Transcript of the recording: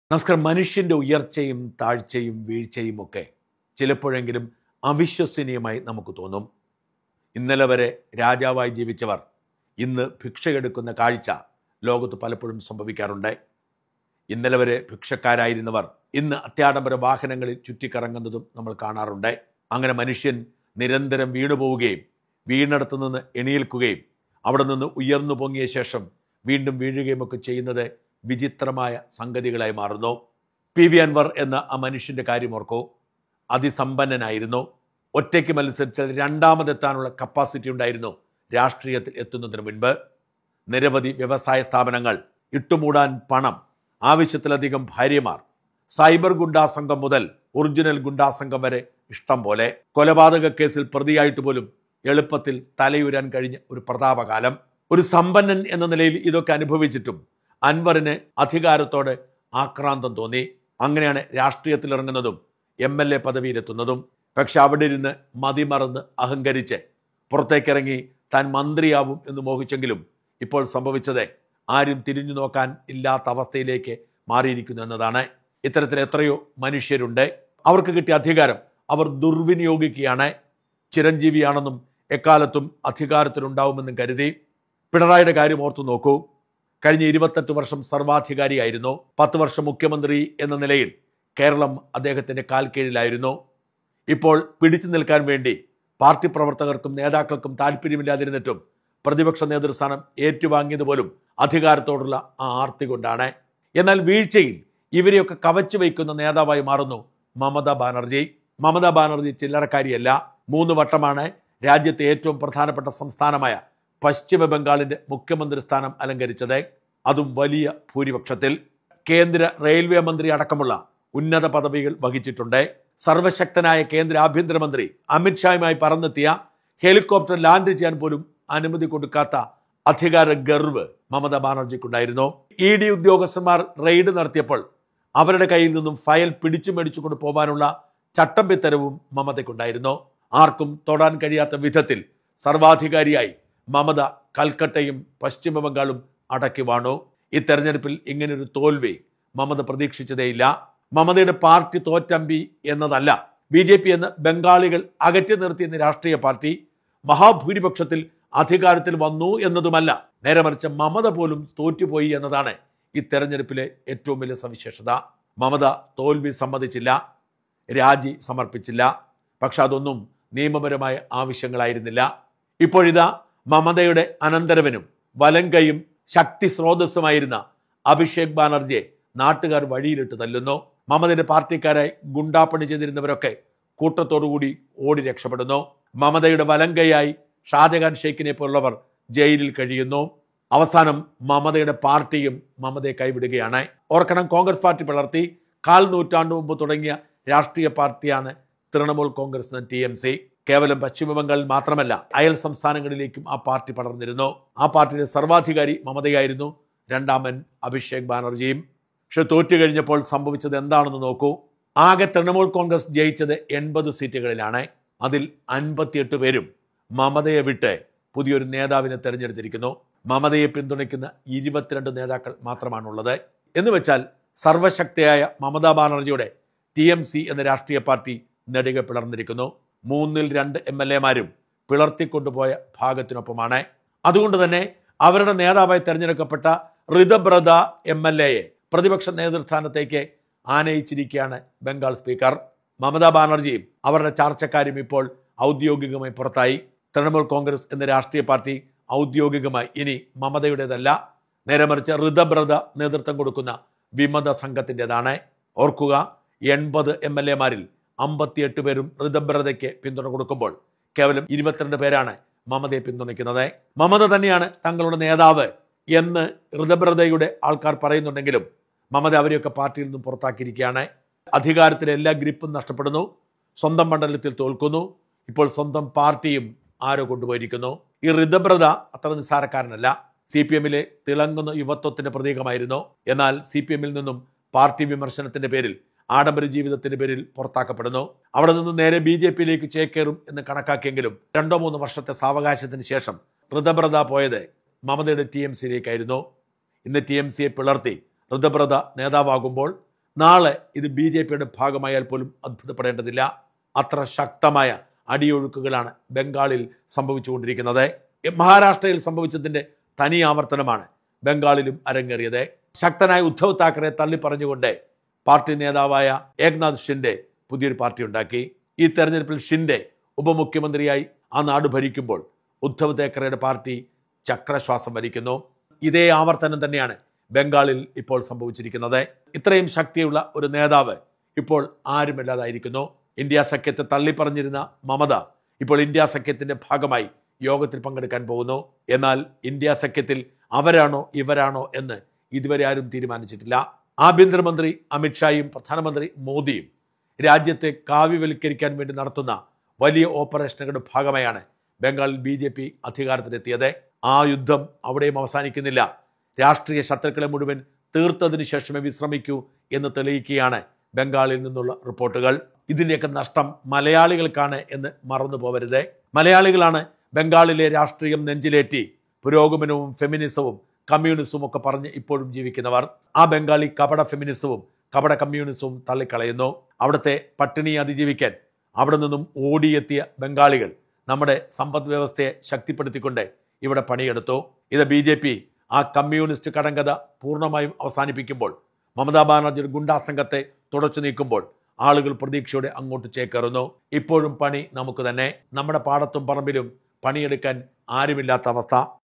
നമസ്കാരം മനുഷ്യൻ്റെ ഉയർച്ചയും താഴ്ചയും വീഴ്ചയും ഒക്കെ ചിലപ്പോഴെങ്കിലും അവിശ്വസനീയമായി നമുക്ക് തോന്നും ഇന്നലെ വരെ രാജാവായി ജീവിച്ചവർ ഇന്ന് ഭിക്ഷയെടുക്കുന്ന കാഴ്ച ലോകത്ത് പലപ്പോഴും സംഭവിക്കാറുണ്ട് ഇന്നലെ വരെ ഭിക്ഷക്കാരായിരുന്നവർ ഇന്ന് അത്യാഡംബര വാഹനങ്ങളിൽ ചുറ്റിക്കറങ്ങുന്നതും നമ്മൾ കാണാറുണ്ട് അങ്ങനെ മനുഷ്യൻ നിരന്തരം വീണുപോവുകയും വീണിടത്തു നിന്ന് എണീൽക്കുകയും അവിടെ നിന്ന് ഉയർന്നു പൊങ്ങിയ ശേഷം വീണ്ടും വീഴുകയും ഒക്കെ ചെയ്യുന്നത് വിചിത്രമായ സംഗതികളായി മാറുന്നു പി വി അൻവർ എന്ന ആ മനുഷ്യന്റെ കാര്യം ഓർക്കൂ അതിസമ്പന്നനായിരുന്നു ഒറ്റയ്ക്ക് മത്സരിച്ചാൽ രണ്ടാമതെത്താനുള്ള കപ്പാസിറ്റി ഉണ്ടായിരുന്നു രാഷ്ട്രീയത്തിൽ എത്തുന്നതിന് മുൻപ് നിരവധി വ്യവസായ സ്ഥാപനങ്ങൾ ഇട്ടുമൂടാൻ പണം ആവശ്യത്തിലധികം ഭാര്യമാർ സൈബർ ഗുണ്ടാസംഘം മുതൽ ഒറിജിനൽ ഗുണ്ടാസംഘം വരെ ഇഷ്ടം പോലെ കൊലപാതക കേസിൽ പ്രതിയായിട്ട് പോലും എളുപ്പത്തിൽ തലയുരാൻ കഴിഞ്ഞ ഒരു പ്രതാപകാലം ഒരു സമ്പന്നൻ എന്ന നിലയിൽ ഇതൊക്കെ അനുഭവിച്ചിട്ടും അൻവറിന് അധികാരത്തോട് ആക്രാന്തം തോന്നി അങ്ങനെയാണ് രാഷ്ട്രീയത്തിൽ ഇറങ്ങുന്നതും എം എൽ എ പദവിയിലെത്തുന്നതും പക്ഷെ അവിടെ ഇരുന്ന് മതിമറന്ന് അഹങ്കരിച്ച് പുറത്തേക്കിറങ്ങി താൻ മന്ത്രിയാവും എന്ന് മോഹിച്ചെങ്കിലും ഇപ്പോൾ സംഭവിച്ചത് ആരും തിരിഞ്ഞു നോക്കാൻ ഇല്ലാത്ത അവസ്ഥയിലേക്ക് മാറിയിരിക്കുന്നു എന്നതാണ് ഇത്തരത്തിൽ എത്രയോ മനുഷ്യരുണ്ട് അവർക്ക് കിട്ടിയ അധികാരം അവർ ദുർവിനിയോഗിക്കുകയാണ് ചിരഞ്ജീവിയാണെന്നും എക്കാലത്തും അധികാരത്തിലുണ്ടാവുമെന്നും കരുതി പിണറായിയുടെ കാര്യം ഓർത്തു നോക്കൂ കഴിഞ്ഞ ഇരുപത്തെട്ട് വർഷം സർവാധികാരിയായിരുന്നു പത്ത് വർഷം മുഖ്യമന്ത്രി എന്ന നിലയിൽ കേരളം അദ്ദേഹത്തിന്റെ കാൽ കീഴിലായിരുന്നു ഇപ്പോൾ പിടിച്ചു നിൽക്കാൻ വേണ്ടി പാർട്ടി പ്രവർത്തകർക്കും നേതാക്കൾക്കും താല്പര്യമില്ലാതിരുന്നിട്ടും പ്രതിപക്ഷ നേതൃസ്ഥാനം ഏറ്റുവാങ്ങിയത് പോലും അധികാരത്തോടുള്ള ആ ആർത്തി കൊണ്ടാണ് എന്നാൽ വീഴ്ചയിൽ ഇവരെയൊക്കെ കവച്ചു വയ്ക്കുന്ന നേതാവായി മാറുന്നു മമതാ ബാനർജി മമതാ ബാനർജി ചില്ലറക്കാരിയല്ല മൂന്ന് വട്ടമാണ് രാജ്യത്തെ ഏറ്റവും പ്രധാനപ്പെട്ട സംസ്ഥാനമായ പശ്ചിമ ബംഗാളിന്റെ മുഖ്യമന്ത്രി സ്ഥാനം അലങ്കരിച്ചത് അതും വലിയ ഭൂരിപക്ഷത്തിൽ കേന്ദ്ര റെയിൽവേ മന്ത്രി അടക്കമുള്ള ഉന്നത പദവികൾ വഹിച്ചിട്ടുണ്ട് സർവശക്തനായ കേന്ദ്ര ആഭ്യന്തരമന്ത്രി അമിത്ഷായുമായി പറന്നെത്തിയ ഹെലികോപ്റ്റർ ലാൻഡ് ചെയ്യാൻ പോലും അനുമതി കൊടുക്കാത്ത അധികാര ഗർവ് മമതാ ബാനർജിക്കുണ്ടായിരുന്നു ഇ ഡി ഉദ്യോഗസ്ഥന്മാർ റെയ്ഡ് നടത്തിയപ്പോൾ അവരുടെ കയ്യിൽ നിന്നും ഫയൽ പിടിച്ചു മേടിച്ചുകൊണ്ട് പോകാനുള്ള ചട്ടമ്പിത്തരവും മമതയ്ക്കുണ്ടായിരുന്നു ആർക്കും തൊടാൻ കഴിയാത്ത വിധത്തിൽ സർവാധികാരിയായി മമത കൽക്കട്ടയും പശ്ചിമ ബംഗാളും അടക്കി വാണു ഈ തെരഞ്ഞെടുപ്പിൽ ഇങ്ങനൊരു തോൽവി മമത പ്രതീക്ഷിച്ചതേയില്ല മമതയുടെ പാർട്ടി തോറ്റമ്പി എന്നതല്ല ബി ജെ പി എന്ന ബംഗാളികൾ അകറ്റി നിർത്തിയെന്ന രാഷ്ട്രീയ പാർട്ടി മഹാഭൂരിപക്ഷത്തിൽ അധികാരത്തിൽ വന്നു എന്നതുമല്ല നേരെ മറിച്ച് മമത പോലും തോറ്റുപോയി എന്നതാണ് ഈ തെരഞ്ഞെടുപ്പിലെ ഏറ്റവും വലിയ സവിശേഷത മമത തോൽവി സമ്മതിച്ചില്ല രാജി സമർപ്പിച്ചില്ല പക്ഷെ അതൊന്നും നിയമപരമായ ആവശ്യങ്ങളായിരുന്നില്ല ഇപ്പോഴിതാ മമതയുടെ അനന്തരവനും വലങ്കയും ശക്തി സ്രോതസ്സുമായിരുന്ന അഭിഷേക് ബാനർജിയെ നാട്ടുകാർ വഴിയിലിട്ട് തല്ലുന്നു മമതയുടെ പാർട്ടിക്കാരായി ഗുണ്ടാപ്പണി ചെയ്തിരുന്നവരൊക്കെ കൂട്ടത്തോടുകൂടി ഓടി രക്ഷപ്പെടുന്നു മമതയുടെ വലങ്കയായി ഷാജഹാൻ ഷെയ്ഖിനെ പോലുള്ളവർ ജയിലിൽ കഴിയുന്നു അവസാനം മമതയുടെ പാർട്ടിയും മമതയെ കൈവിടുകയാണ് ഓർക്കണം കോൺഗ്രസ് പാർട്ടി പിളർത്തി കാൽ നൂറ്റാണ്ട് മുമ്പ് തുടങ്ങിയ രാഷ്ട്രീയ പാർട്ടിയാണ് Trinamool Congress T M C കേവലം പശ്ചിമ ബംഗാളിൽ മാത്രമല്ല അയൽ സംസ്ഥാനങ്ങളിലേക്കും ആ പാർട്ടി പടർന്നിരുന്നു ആ പാർട്ടിയുടെ സർവാധികാരി മമതയായിരുന്നു രണ്ടാമൻ അഭിഷേക് ബാനർജിയും പക്ഷെ തോറ്റു കഴിഞ്ഞപ്പോൾ സംഭവിച്ചത് എന്താണെന്ന് നോക്കൂ ആകെ തൃണമൂൽ കോൺഗ്രസ് ജയിച്ചത് എൺപത് സീറ്റുകളിലാണ് അതിൽ അൻപത്തിയെട്ട് പേരും മമതയെ വിട്ട് പുതിയൊരു നേതാവിനെ തെരഞ്ഞെടുത്തിരിക്കുന്നു മമതയെ പിന്തുണയ്ക്കുന്ന ഇരുപത്തിരണ്ട് നേതാക്കൾ മാത്രമാണുള്ളത് എന്ന് വെച്ചാൽ സർവശക്തിയായ മമതാ ബാനർജിയുടെ ടി എം സി എന്ന രാഷ്ട്രീയ പാർട്ടി നെടുക പിളർന്നിരിക്കുന്നു മൂന്നിൽ രണ്ട് എം എൽ എമാരും പിളർത്തിക്കൊണ്ടുപോയ ഭാഗത്തിനൊപ്പമാണ് അതുകൊണ്ട് തന്നെ അവരുടെ നേതാവായി തെരഞ്ഞെടുക്കപ്പെട്ട ഋതബ്രത എം എൽ എയെ പ്രതിപക്ഷ നേതൃസ്ഥാനത്തേക്ക് ആനയിച്ചിരിക്കുകയാണ് ബംഗാൾ സ്പീക്കർ മമതാ ബാനർജിയും അവരുടെ ചാർച്ചക്കാരും ഇപ്പോൾ ഔദ്യോഗികമായി പുറത്തായി തൃണമൂൽ കോൺഗ്രസ് എന്ന രാഷ്ട്രീയ പാർട്ടി ഔദ്യോഗികമായി ഇനി മമതയുടേതല്ല നേരെ മറിച്ച് ഋതബ്രത നേതൃത്വം കൊടുക്കുന്ന വിമത സംഘത്തിൻ്റെതാണ് ഓർക്കുക എൺപത് എം എൽ എമാരിൽ അമ്പത്തിയെട്ട് പേരും ഋതബ്രതയ്ക്ക് പിന്തുണ കൊടുക്കുമ്പോൾ കേവലം ഇരുപത്തിരണ്ട് പേരാണ് മമതയെ പിന്തുണയ്ക്കുന്നത് മമത തന്നെയാണ് തങ്ങളുടെ നേതാവ് എന്ന് ഋതബ്രതയുടെ ആൾക്കാർ പറയുന്നുണ്ടെങ്കിലും മമത അവരെയൊക്കെ പാർട്ടിയിൽ നിന്നും പുറത്താക്കിയിരിക്കുകയാണ് അധികാരത്തിലെ എല്ലാ ഗ്രിപ്പും നഷ്ടപ്പെടുന്നു സ്വന്തം മണ്ഡലത്തിൽ തോൽക്കുന്നു ഇപ്പോൾ സ്വന്തം പാർട്ടിയും ആരോ കൊണ്ടുപോയിരിക്കുന്നു ഈ ഋതബ്രത അത്ര നിസ്സാരക്കാരനല്ല സി പി എമ്മിലെ തിളങ്ങുന്ന യുവത്വത്തിന്റെ പ്രതീകമായിരുന്നു എന്നാൽ സി പി എമ്മിൽ നിന്നും പാർട്ടി വിമർശനത്തിന്റെ പേരിൽ ആഡംബര ജീവിതത്തിന്റെ പേരിൽ പുറത്താക്കപ്പെടുന്നു അവിടെ നിന്ന് നേരെ ബി ജെ പിയിലേക്ക് ചേക്കേറും എന്ന് കണക്കാക്കിയെങ്കിലും രണ്ടോ മൂന്നോ വർഷത്തെ സാവകാശത്തിന് ശേഷം ഋതബ്രത പോയത് മമതയുടെ ടി എം സിയിലേക്കായിരുന്നു ഇന്ന് ടി എം സിയെ പിളർത്തി ഋതബ്രത നേതാവാകുമ്പോൾ നാളെ ഇത് ബി ജെ പിയുടെ ഭാഗമായാൽ പോലും അത്ഭുതപ്പെടേണ്ടതില്ല അത്ര ശക്തമായ അടിയൊഴുക്കുകളാണ് ബംഗാളിൽ സംഭവിച്ചുകൊണ്ടിരിക്കുന്നത് മഹാരാഷ്ട്രയിൽ സംഭവിച്ചതിന്റെ തനി ആവർത്തനമാണ് ബംഗാളിലും അരങ്ങേറിയത് ശക്തനായ ഉദ്ധവ് താക്കറെ തള്ളിപ്പറഞ്ഞുകൊണ്ട് പാർട്ടി നേതാവായ ഏക്നാഥ് ഷിൻഡെ പുതിയൊരു പാർട്ടി ഉണ്ടാക്കി ഈ തെരഞ്ഞെടുപ്പിൽ ഷിൻഡെ ഉപമുഖ്യമന്ത്രിയായി ആ നാട് ഭരിക്കുമ്പോൾ ഉദ്ധവ് താക്കറെയുടെ പാർട്ടി ചക്രശ്വാസം ഭരിക്കുന്നു ഇതേ ആവർത്തനം തന്നെയാണ് ബംഗാളിൽ ഇപ്പോൾ സംഭവിച്ചിരിക്കുന്നത് ഇത്രയും ശക്തിയുള്ള ഒരു നേതാവ് ഇപ്പോൾ ആരുമില്ലാതായിരിക്കുന്നു ഇന്ത്യ സഖ്യത്തെ തള്ളിപ്പറഞ്ഞിരുന്ന മമത ഇപ്പോൾ ഇന്ത്യ സഖ്യത്തിന്റെ ഭാഗമായി യോഗത്തിൽ പങ്കെടുക്കാൻ പോകുന്നു എന്നാൽ ഇന്ത്യ സഖ്യത്തിൽ അവരാണോ ഇവരാണോ എന്ന് ഇതുവരെ ആരും തീരുമാനിച്ചിട്ടില്ല ആഭ്യന്തരമന്ത്രി അമിത്ഷായും പ്രധാനമന്ത്രി മോദിയും രാജ്യത്തെ കാവ്യവൽക്കരിക്കാൻ വേണ്ടി നടത്തുന്ന വലിയ ഓപ്പറേഷനുകളുടെ ഭാഗമായാണ് ബംഗാളിൽ ബി ജെ പി അധികാരത്തിലെത്തിയത് ആ യുദ്ധം അവിടെയും അവസാനിക്കുന്നില്ല രാഷ്ട്രീയ ശത്രുക്കളെ മുഴുവൻ തീർത്തതിനു ശേഷമേ വിശ്രമിക്കൂ എന്ന് തെളിയിക്കുകയാണ് ബംഗാളിൽ നിന്നുള്ള റിപ്പോർട്ടുകൾ ഇതിൻ്റെയൊക്കെ നഷ്ടം മലയാളികൾക്കാണ് എന്ന് മറന്നു പോവരുത് മലയാളികളാണ് ബംഗാളിലെ രാഷ്ട്രീയം നെഞ്ചിലേറ്റി പുരോഗമനവും ഫെമിനിസവും കമ്മ്യൂണിസവും ഒക്കെ പറഞ്ഞ് ഇപ്പോഴും ജീവിക്കുന്നവർ ആ ബംഗാളി കപട ഫെമിനിസവും കപട കമ്മ്യൂണിസവും തള്ളിക്കളയുന്നു അവിടുത്തെ പട്ടിണി അതിജീവിക്കാൻ അവിടെ നിന്നും ഓടിയെത്തിയ ബംഗാളികൾ നമ്മുടെ സമ്പദ് വ്യവസ്ഥയെ ശക്തിപ്പെടുത്തിക്കൊണ്ട് ഇവിടെ പണിയെടുത്തു ഇത് ബി ജെ പി ആ കമ്മ്യൂണിസ്റ്റ് കടങ്കഥ പൂർണ്ണമായും അവസാനിപ്പിക്കുമ്പോൾ മമതാ ബാനർജിയുടെ ഗുണ്ടാ സംഘത്തെ തുടച്ചു നീക്കുമ്പോൾ ആളുകൾ പ്രതീക്ഷയോടെ അങ്ങോട്ട് ചേക്കേറുന്നു ഇപ്പോഴും പണി നമുക്ക് തന്നെ നമ്മുടെ പാടത്തും പറമ്പിലും പണിയെടുക്കാൻ ആരുമില്ലാത്ത അവസ്ഥ